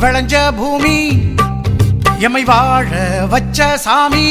விளைஞ்ச பூமி எமை வாழ வச்ச சாமி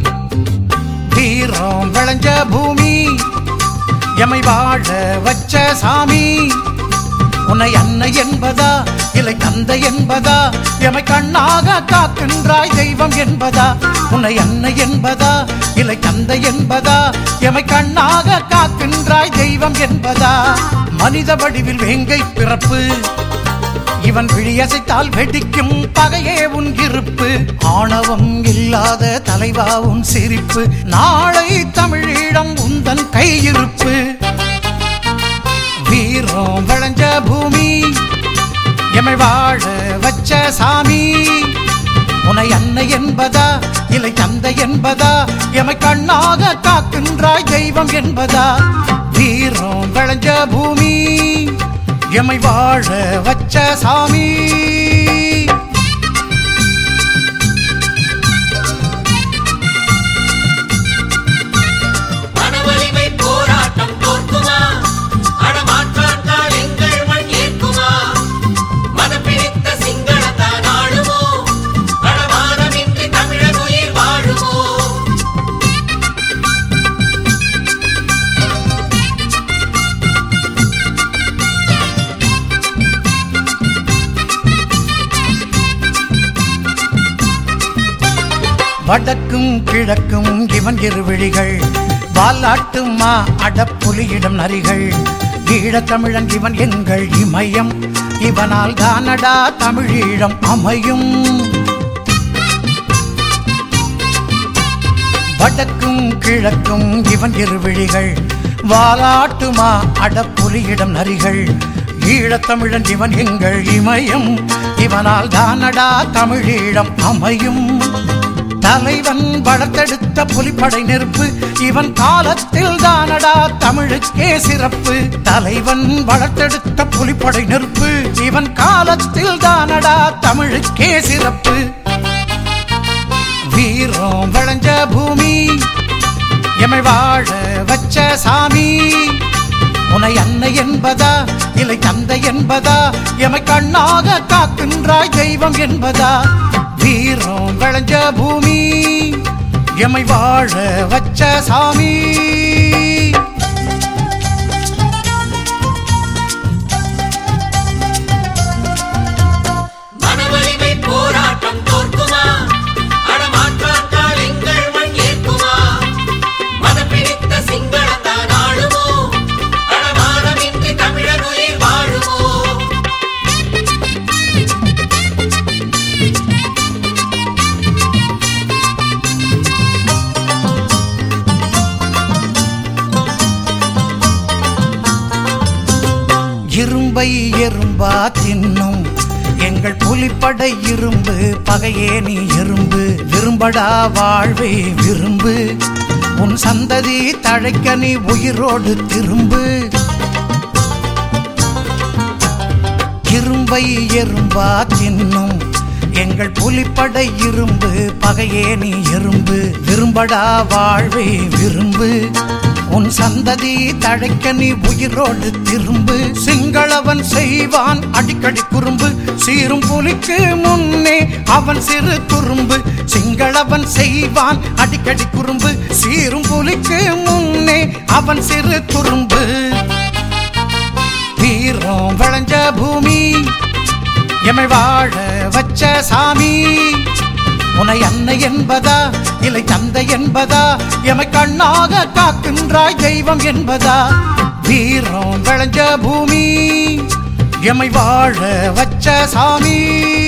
வீரம் விளைஞ்ச பூமி எமை வாழ வச்ச சாமி உன்னை அன்னை என்பதா இல்லை தந்தை என்பதா எமை கண்ணாக காக்கின்றாய் தெய்வம் என்பதா உன்னை அன்னை என்பதா இல்லை தந்தை என்பதா எமை கண்ணாக காக்கின்றாய் தெய்வம் என்பதா மனித வடிவில் வேங்கை பிறப்பு இவன் விழியசைத்தால் வெடிக்கும் பகையே உன் இருப்பு ஆணவம் இல்லாத தலைவா உன் சிரிப்பு நாளை தமிழீழம் உந்தன் கையிருப்பு வீரம் விளைஞ்ச பூமி எமை வாழ வச்ச சாமி உனை அன்னை என்பதா இல்லை தந்தை என்பதா எமை கண்ணாக காக்கின்றாய் தெய்வம் என்பதா வீரம் விளைஞ்ச பூமி எமை வாழ வச்ச சாமி மனவலிமை போராட்டம் தோற்குமா அடமாற்றாத்தால் எங்கள் மண் ஏற்குமா மதம் பிடித்த சிங்களத்தான் ஆளுமோ அடமானமின்றி தமிழர் உயிர் வாழுமோ வடக்கும் கிழக்கும் இவன் இருவிழிகள் வாலாட்டுமா அடப்புலியிடம் நரிகள் ஈழத்தமிழன் இவன் எங்கள் இமயம் இவனால் தானடா தமிழீழம் அமையும் வடக்கும் கிழக்கும் இவன் இருவிழிகள் வாலாட்டுமா அடப்புலியிடம் நரிகள் ஈழத்தமிழன் இவன் எங்கள் இமயம் இவனால் தானடா தமிழீழம் அமையும் தலைவன் வளர்த்தெடுத்த புலிப்படை நெருப்பு இவன் காலத்தில் தானடா தமிழுக்கே சிறப்பு தலைவன் வளர்த்தெடுத்த புலிப்படை நெருப்பு இவன் காலத்தில் தானடா தமிழுக்கே சிறப்பு வீரம் விளைஞ்ச பூமி எமை வாழ வச்ச சாமி உனை அன்னை என்பதா இல்லை தந்தை என்பதா எமை கண்ணாக காக்கின்றாய் தெய்வம் என்பதா வீரம் விளைஞ்ச பூமி எமை வாழ வச்ச சாமி மனவலிமை போராட்டம் தோற்குமா அடமாற்றாத்தால் எங்கள் மண் ஏற்குமா மதம் பிடித்த சிங்களத்தான் ஆளுமோ அடமானமின்றி தமிழர் உயிர் வாழுமோ இரும்பை எறும்பா தின்னும் எங்கள் புலிப்படை இரும்பு பகையே நீ எறும்பு விரும்படா வாழ்வே விரும்பு உன் சந்ததி தழைக்க நீ உயிரோடு திரும்பு இரும்பை எறும்பா தின்னும் எங்கள் புலிப்படை இரும்பு பகையே நீ எறும்பு விரும்படா வாழ்வே விரும்பு உன் சந்ததி தழைக்க நீ உயிரோடு திரும்பு சிங்களவன் செய்வான் அடிக்கடி குறும்பு சீரும் புலிக்கு முன்னே அவன் சிறு குறும்பு சிங்களவன் செய்வான் அடிக்கடி குறும்பு சீரும் புலிக்கு முன்னே அவன் சிறு குறும்பு வீரம் விளைஞ்ச பூமி எமை வாழ வச்ச சாமி உனை அன்னை என்பதா இல்லை தந்தை என்பதா எமை கண்ணாக காக்கின்றாய் தெய்வம் என்பதா வீரம் விளைஞ்ச பூமி எமை வாழ வச்ச சாமி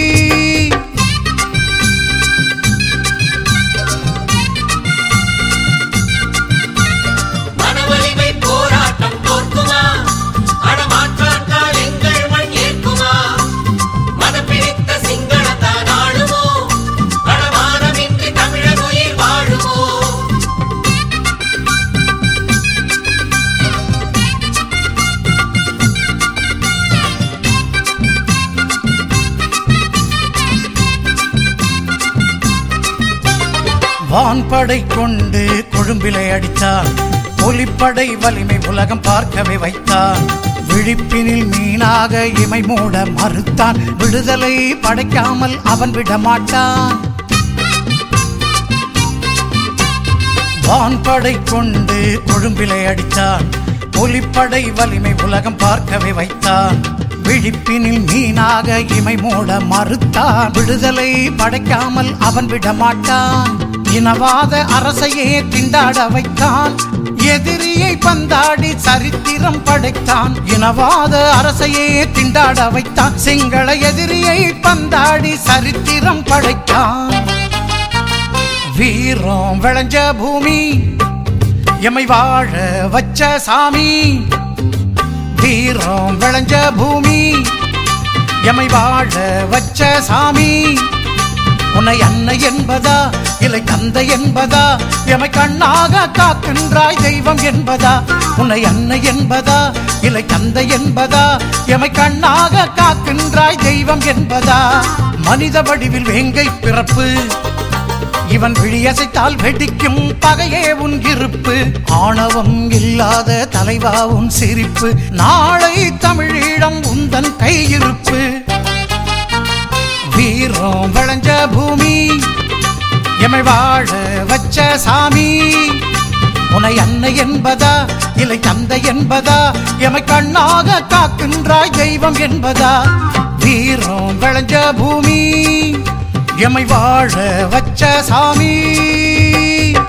மனவலிமை போராட்டம் தோற்குமா அடமாற்றாத்தால் எங்கள் மண் ஏற்குமா மதம் பிடித்த சிங்களத்தான் ஆளுமோ அடமானமின்றி தமிழர் உயிர் வாழுமோ வான்படை கொண்டு கொழும்பிலை அடித்தான் புலிப்படை வலிமை உலகம் பார்க்கவே வைத்தான் விழிப்பினில் மீனாக இமை மூட மறுத்தான் விடுதலை படைக்காமல் அவன் விடமாட்டான் வான்படை கொண்டு கொழும்பிலை அடித்தான் ஒலிப்படை வலிமை உலகம் பார்க்கவே வைத்தான் விழிப்பினில் மீனாக இமை மூட மறுத்தான் விடுதலை படைக்காமல் அவன் விடமாட்டான் இனவாத அரசையே திண்டாட வைத்தான் எதிரியை பந்தாடி சரித்திரம் படைத்தான் இனவாத அரசையே திண்டாட வைத்தான் சிங்கள எதிரியை பந்தாடி சரித்திரம் படைத்தான் வீரம் விளைஞ்ச பூமி எமை வாழ வச்ச சாமி வீரம் விளைஞ்ச பூமி எமை வாழ வச்ச சாமி உன்னை அன்னை என்பதா இல்லை தந்தை என்பதா எமை கண்ணாக காக்கின்றாய் தெய்வம் என்பதா உன்னை அன்னை என்பதா இல்லை தந்தை என்பதா எமை கண்ணாக காக்கின்றாய் தெய்வம் என்பதா மனித வடிவில் வேங்கை பிறப்பு இவன் விழியசைத்தால் வெடிக்கும் பகையே உன் இருப்பு ஆணவம் இல்லாத தலைவா உன் சிரிப்பு நாளை தமிழீழம் உந்தன் கையிருப்பு வீரம் விளைஞ்ச பூமி எமை வாழ வச்ச சாமி உன்னை அன்னை என்பதா இல்லை தந்தை என்பதா எமை கண்ணாக காக்கின்றாய் தெய்வம் என்பதா வீரம் விளைஞ்ச பூமி எமை வாழ வச்ச சாமி